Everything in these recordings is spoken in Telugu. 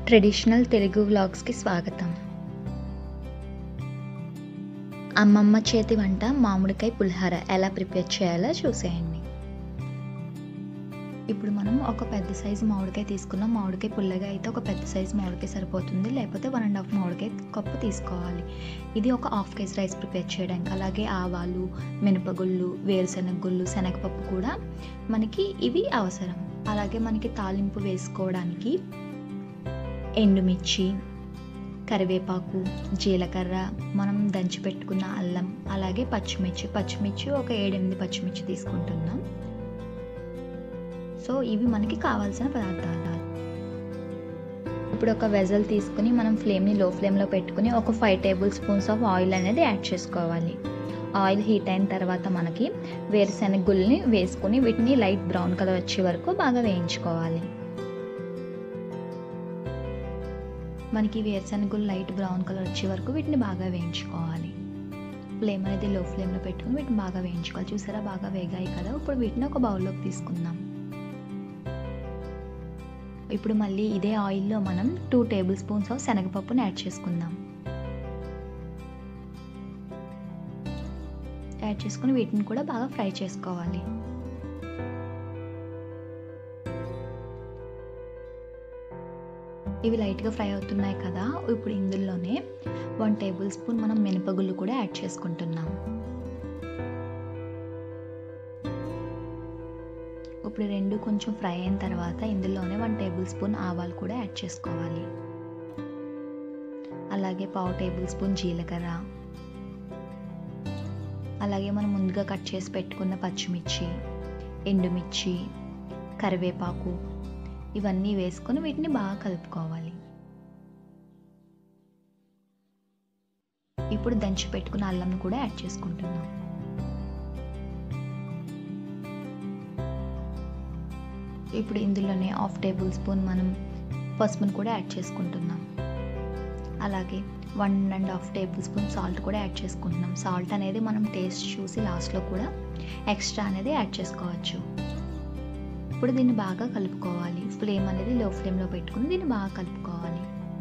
ట్రెడిషనల్ తెలుగు వ్లాగ్స్కి స్వాగతం అమ్మమ్మ చేతి వంట మామిడికాయ పులిహార ఎలా ప్రిపేర్ చేయాలో చూసేయండి ఇప్పుడు మనం ఒక పెద్ద సైజు మామిడికాయ తీసుకున్నాం మామిడికాయ పుల్లగా అయితే ఒక పెద్ద సైజు మామిడికాయ సరిపోతుంది లేకపోతే వన్ అండ్ హాఫ్ మామిడికాయ కప్పు తీసుకోవాలి ఇది ఒక హాఫ్ కేజీ రైస్ ప్రిపేర్ చేయడానికి అలాగే ఆవాలు మినపగుళ్ళు వేరుశెనగ గుళ్ళు శనగపప్పు కూడా మనకి ఇవి అవసరం అలాగే మనకి తాలింపు వేసుకోవడానికి ఎండుమిర్చి కరివేపాకు జీలకర్ర మనం దంచి పెట్టుకున్న అల్లం అలాగే పచ్చిమిర్చి పచ్చిమిర్చి ఒక ఏడెనిమిది పచ్చిమిర్చి తీసుకుంటున్నాం సో ఇవి మనకి కావాల్సిన పదార్థాలు ఇప్పుడు ఒక వెజల్ తీసుకుని మనం ఫ్లేమ్ని లో ఫ్లేమ్లో పెట్టుకుని ఒక five tablespoons of oil అనేది యాడ్ చేసుకోవాలి ఆయిల్ హీట్ అయిన తర్వాత మనకి వేరుశెనగ గుళ్ళని వేసుకుని వీటిని లైట్ బ్రౌన్ కలర్ వచ్చే వరకు బాగా వేయించుకోవాలి మనకి వేరుశనగలు లైట్ బ్రౌన్ కలర్ వచ్చే వరకు వీటిని బాగా వేయించుకోవాలి ఫ్లేమ్ అనేది లో ఫ్లేమ్లో పెట్టుకుని వీటిని బాగా వేయించుకోవాలి చూసారా బాగా వేగాయి కదా ఇప్పుడు వీటిని ఒక బౌల్లోకి తీసుకుందాం ఇప్పుడు మళ్ళీ ఇదే ఆయిల్లో మనం టూ టేబుల్ స్పూన్స్ ఆఫ్ శనగపప్పుని యాడ్ చేసుకుందాం యాడ్ చేసుకుని వీటిని కూడా బాగా ఫ్రై చేసుకోవాలి ఇవి లైట్గా ఫ్రై అవుతున్నాయి కదా ఇప్పుడు ఇందులోనే వన్ టేబుల్ స్పూన్ మనం మినపగుళ్ళు కూడా యాడ్ చేసుకుంటున్నాం ఇప్పుడు రెండు కొంచెం ఫ్రై అయిన తర్వాత ఇందులోనే వన్ టేబుల్ స్పూన్ ఆవాలు కూడా యాడ్ చేసుకోవాలి అలాగే పావు టేబుల్ స్పూన్ జీలకర్ర అలాగే మనం ముందుగా కట్ చేసి పెట్టుకున్న పచ్చిమిర్చి ఎండుమిర్చి కరివేపాకు ఇవన్నీ వేసుకొని వీటిని బాగా కలుపుకోవాలి ఇప్పుడు దంచి పెట్టుకున్న అల్లం కూడా యాడ్ చేసుకుంటున్నాం ఇప్పుడు ఇందులోనే హాఫ్ టేబుల్ స్పూన్ మనం పసుపును కూడా యాడ్ చేసుకుంటున్నాం అలాగే one and half tablespoon salt కూడా యాడ్ చేసుకుంటున్నాం సాల్ట్ అనేది మనం టేస్ట్ చూసి లాస్ట్లో కూడా ఎక్స్ట్రా అనేది యాడ్ చేసుకోవచ్చు ఇప్పుడు దీన్ని బాగా కలుపుకోవాలి ఫ్లేమ్ అనేది లో ఫ్లేమ్లో పెట్టుకుని దీన్ని బాగా కలుపుకోవాలి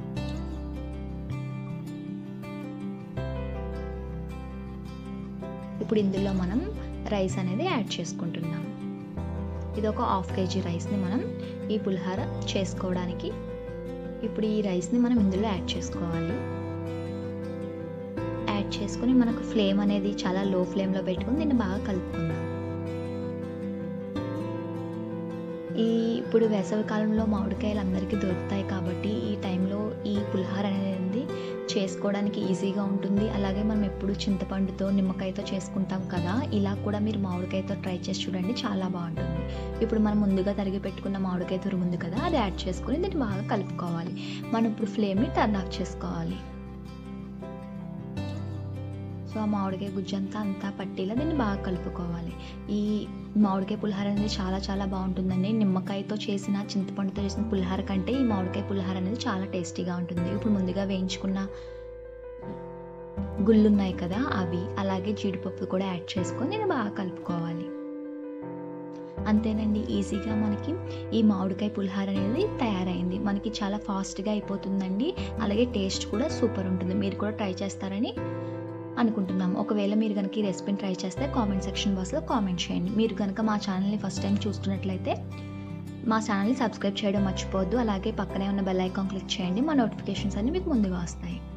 ఇప్పుడు ఇందులో మనం రైస్ అనేది యాడ్ చేసుకుంటున్నాం ఇది ఒక హాఫ్ కేజీ రైస్ని మనం ఈ పులిహార చేసుకోవడానికి ఇప్పుడు ఈ రైస్ని మనం ఇందులో యాడ్ చేసుకోవాలి యాడ్ చేసుకుని మనకు ఫ్లేమ్ అనేది చాలా లో ఫ్లేమ్లో పెట్టుకుని దీన్ని బాగా కలుపుకుందాం ఈ ఇప్పుడు వేసవి కాలంలో మామిడికాయలు అందరికీ దొరుకుతాయి కాబట్టి ఈ టైంలో ఈ పులిహార అనేది చేసుకోవడానికి ఈజీగా ఉంటుంది అలాగే మనం ఎప్పుడు చింతపండుతో నిమ్మకాయతో చేసుకుంటాం కదా ఇలా కూడా మీరు మామిడికాయతో ట్రై చేసి చూడండి చాలా బాగుంటుంది ఇప్పుడు మనం ముందుగా తరిగి పెట్టుకున్న మామిడికాయ తురుముంది కదా అది యాడ్ చేసుకుని దీన్ని బాగా కలుపుకోవాలి మనం ఇప్పుడు ఫ్లేమ్ని టర్న్ ఆఫ్ చేసుకోవాలి సో ఆ మామిడికాయ గుజ్జంతా అంతా పట్టేలా దీన్ని బాగా కలుపుకోవాలి ఈ మామిడికాయ పులిహార అనేది చాలా చాలా బాగుంటుందండి నిమ్మకాయతో చేసిన చింతపండుతో చేసిన పులిహార కంటే ఈ మామిడికాయ పులిహార అనేది చాలా టేస్టీగా ఉంటుంది ఇప్పుడు ముందుగా వేయించుకున్న గుళ్ళు ఉన్నాయి కదా అవి అలాగే జీడిపప్పు కూడా యాడ్ చేసుకొని నేను బాగా కలుపుకోవాలి అంతేనండి ఈజీగా మనకి ఈ మామిడికాయ పులిహార అనేది తయారైంది మనకి చాలా ఫాస్ట్గా అయిపోతుందండి అలాగే టేస్ట్ కూడా సూపర్ ఉంటుంది మీరు కూడా ట్రై చేస్తారని అనుకుంటున్నాం ఒకవేళ మీరు కనుక ఈ రెసిపీని ట్రై చేస్తే కామెంట్ సెక్షన్ బాక్స్లో కామెంట్ చేయండి మీరు కనుక మా ఛానల్ని ఫస్ట్ టైం చూస్తున్నట్లయితే మా ఛానల్ని సబ్స్క్రైబ్ చేయడం మర్చిపోవద్దు అలాగే పక్కనే ఉన్న బెల్ ఐకాన్ క్లిక్ చేయండి మా నోటిఫికేషన్స్ అన్ని మీకు ముందుగా వస్తాయి